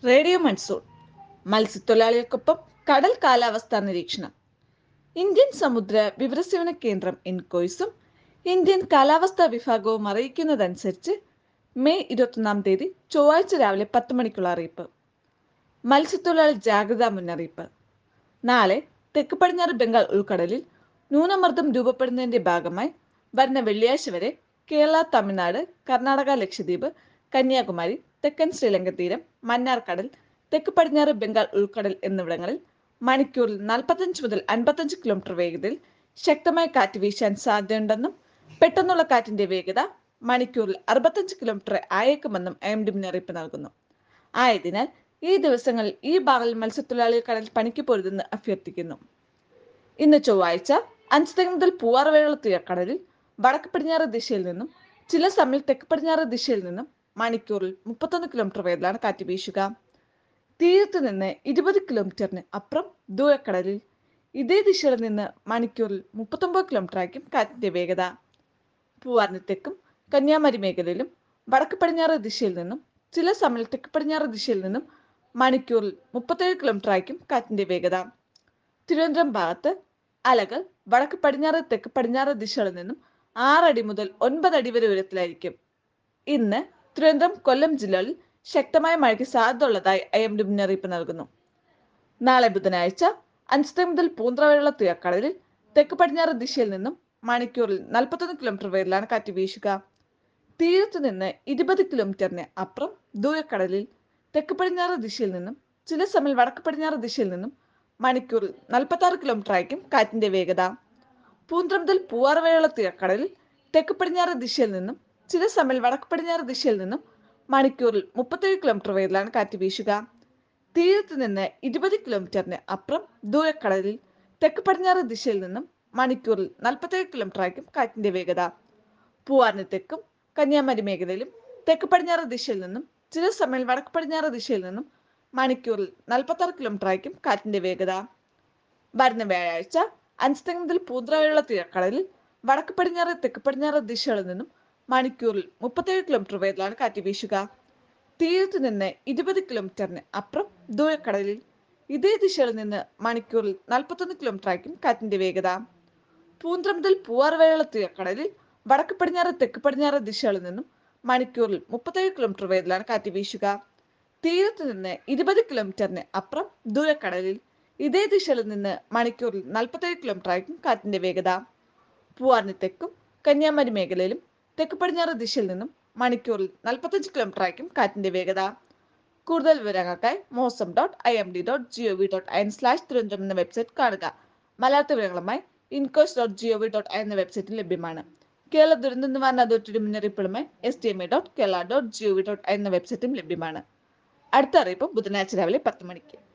radio monsoon മത്സ്യത്തൊഴിലാളികൾക്കൊപ്പം കടൽ കാലാവസ്ഥാ നിരീക്ഷണം ഇന്ത്യൻ സമുദ്ര വിവരസേവന കേന്ദ്രം ഇൻകോയ്സും ഇന്ത്യൻ കാലാവസ്ഥാ വിഭാഗവും അറിയിക്കുന്നതനുസരിച്ച് മെയ് ഇരുപത്തൊന്നാം തീയതി ചൊവ്വാഴ്ച രാവിലെ പത്ത് മണിക്കുള്ള അറിയിപ്പ് മത്സ്യത്തൊഴിലാളി ജാഗ്രതാ മുന്നറിയിപ്പ് നാളെ തെക്ക് പടിഞ്ഞാറ് ബംഗാൾ ഉൾക്കടലിൽ ന്യൂനമർദ്ദം രൂപപ്പെടുന്നതിന്റെ ഭാഗമായി വരുന്ന വെള്ളിയാഴ്ച വരെ കേരള തമിഴ്നാട് കർണാടക ലക്ഷദ്വീപ് കന്യാകുമാരി തെക്കൻ ശ്രീലങ്ക തീരം മന്നാർ കടൽ തെക്ക് പടിഞ്ഞാറ് ബംഗാൾ ഉൾക്കടൽ എന്നിവിടങ്ങളിൽ മണിക്കൂറിൽ നാൽപ്പത്തഞ്ച് മുതൽ അൻപത്തഞ്ച് കിലോമീറ്റർ വേഗതയിൽ ശക്തമായ കാറ്റ് വീശാൻ സാധ്യതയുണ്ടെന്നും പെട്ടെന്നുള്ള കാറ്റിന്റെ വേഗത മണിക്കൂറിൽ അറുപത്തഞ്ച് കിലോമീറ്റർ ആയേക്കുമെന്നും എം ഡി മുന്നറിയിപ്പ് നൽകുന്നു ആയതിനാൽ ഈ ദിവസങ്ങളിൽ ഈ ഭാഗങ്ങളിൽ മത്സ്യത്തൊഴിലാളികൾ കടൽ പണിക്ക് പോരുതെന്ന് അഭ്യർത്ഥിക്കുന്നു ഇന്ന് ചൊവ്വാഴ്ച അഞ്ച് മുതൽ പൂവാർ വരെയുള്ള തീരക്കടലിൽ വടക്ക് പടിഞ്ഞാറ് ദിശയിൽ നിന്നും ചില സമയം തെക്ക് പടിഞ്ഞാറ് ദിശയിൽ നിന്നും മണിക്കൂറിൽ മുപ്പത്തൊന്ന് കിലോമീറ്റർ വേഗത്തിലാണ് കാറ്റ് വീശുക തീരത്ത് നിന്ന് ഇരുപത് കിലോമീറ്ററിന് അപ്പുറം ദൂരക്കടലിൽ ഇതേ ദിശയിൽ നിന്ന് മണിക്കൂറിൽ മുപ്പത്തൊമ്പത് കിലോമീറ്റർ ആയിരിക്കും കാറ്റിന്റെ വേഗത പൂവാറിന് തെക്കും കന്യാകുമാരി മേഖലയിലും വടക്ക് പടിഞ്ഞാറ് ദിശയിൽ നിന്നും ചില സമയം തെക്ക് പടിഞ്ഞാറ് ദിശയിൽ നിന്നും മണിക്കൂറിൽ മുപ്പത്തേഴ് കിലോമീറ്റർ ആയിരിക്കും കാറ്റിന്റെ വേഗത തിരുവനന്തപുരം ഭാഗത്ത് അലകൾ വടക്ക് പടിഞ്ഞാറ് തെക്ക് പടിഞ്ഞാറ് ദിശകളിൽ നിന്നും ആറടി മുതൽ ഒൻപത് അടി വരെ ഉയരത്തിലായിരിക്കും ഇന്ന് തിരുവനന്തപുരം കൊല്ലം ജില്ലകളിൽ ശക്തമായ മഴയ്ക്ക് സാധ്യത ഉള്ളതായി ഐ എം ഡി മുന്നറിയിപ്പ് നൽകുന്നു നാളെ ബുധനാഴ്ച അഞ്ച് മുതൽ പൂന്തറ വരെയുള്ള തീരക്കടലിൽ തെക്ക് പടിഞ്ഞാറ് ദിശയിൽ നിന്നും മണിക്കൂറിൽ നാൽപ്പത്തൊന്ന് കിലോമീറ്റർ വേഗത്തിലാണ് കാറ്റ് വീശുക തീരത്തു നിന്ന് ഇരുപത് കിലോമീറ്ററിന് അപ്പുറം ദൂരക്കടലിൽ തെക്ക് പടിഞ്ഞാറ് ദിശയിൽ നിന്നും ചില സമയം വടക്ക് പടിഞ്ഞാറ് ദിശയിൽ നിന്നും മണിക്കൂറിൽ നാൽപ്പത്തി ആറ് കിലോമീറ്റർ ആയിരിക്കും കാറ്റിന്റെ വേഗത പൂന്തറ മുതൽ പൂവാറ് വരെയുള്ള തീരക്കടലിൽ തെക്ക് പടിഞ്ഞാറ് ദിശയിൽ നിന്നും ചില സമയം വടക്ക് പടിഞ്ഞാറ് ദിശയിൽ നിന്നും മണിക്കൂറിൽ മുപ്പത്തേഴ് കിലോമീറ്റർ വേഗത്തിലാണ് കാറ്റ് വീശുക തീരത്ത് നിന്ന് ഇരുപത് കിലോമീറ്ററിന് അപ്പുറം ദൂരക്കടലിൽ തെക്ക് പടിഞ്ഞാറ് ദിശയിൽ നിന്നും മണിക്കൂറിൽ നാൽപ്പത്തേഴ് കിലോമീറ്റർ ആയിരിക്കും കാറ്റിന്റെ വേഗത പൂവാറിന് തെക്കും കന്യാകുമാരി മേഖലയിലും തെക്ക് പടിഞ്ഞാറ് ദിശയിൽ നിന്നും ചില സമയം വടക്ക് പടിഞ്ഞാറ് ദിശയിൽ നിന്നും മണിക്കൂറിൽ നാൽപ്പത്തി ആറ് കിലോമീറ്റർ ആയിരിക്കും കാറ്റിന്റെ വേഗത വരുന്ന വ്യാഴാഴ്ച അഞ്ച് മുതൽ പൂന്തറ വരെയുള്ള തീരക്കടലിൽ വടക്ക് പടിഞ്ഞാറ് തെക്ക് പടിഞ്ഞാറ് ദിശകളിൽ നിന്നും മണിക്കൂറിൽ മുപ്പത്തേഴ് കിലോമീറ്റർ വേഗത്തിലാണ് കാറ്റ് വീശുക തീരത്ത് നിന്ന് ഇരുപത് കിലോമീറ്ററിന് അപ്പുറം ദൂരക്കടലിൽ ഇതേ ദിശയിൽ നിന്ന് മണിക്കൂറിൽ നാൽപ്പത്തൊന്ന് കിലോമീറ്റർ ആയിരിക്കും കാറ്റിന്റെ വേഗത പൂന്തറ മുതൽ പൂവാർ വരെയുള്ള തീരക്കടലിൽ വടക്ക് പടിഞ്ഞാറ് തെക്ക് പടിഞ്ഞാറ് ദിശകളിൽ നിന്നും മണിക്കൂറിൽ മുപ്പത്തേഴ് കിലോമീറ്റർ വേഗത്തിലാണ് കാറ്റ് വീശുക തീരത്ത് നിന്ന് ഇരുപത് കിലോമീറ്ററിന് അപ്പുറം ദൂരക്കടലിൽ ഇതേ ദിശയിൽ നിന്ന് മണിക്കൂറിൽ നാൽപ്പത്തേഴ് കിലോമീറ്റർ ആയിരിക്കും കാറ്റിന്റെ വേഗത പൂവാറിന് തെക്കും കന്യാകുമാരി മേഖലയിലും തെക്ക് പടിഞ്ഞാറ് ദിശയിൽ നിന്നും മണിക്കൂറിൽ നാൽപ്പത്തഞ്ച് കിലോമീറ്റർ ആയിരിക്കും കാറ്റിന്റെ വേഗത കൂടുതൽ വിവരങ്ങൾക്കായി mausam dot I M D dot G O V dot I N slash Thiruvananthapuram എന്ന വെബ്സൈറ്റ് കാണുക മലയാള വിവരങ്ങളുമായി INCOIS dot G O V dot I എന്ന വെബ്സൈറ്റിൽ ലഭ്യമാണ് കേരള ദുരന്ത നിവാരണ അതോറിറ്റിയുടെ മുന്നറിയിപ്പുകളുമായി S T M A dot Kerala dot G O V dot I എന്ന വെബ്സൈറ്റും ലഭ്യമാണ് അടുത്ത അറിയിപ്പ് ബുധനാഴ്ച രാവിലെ പത്ത് മണിക്ക്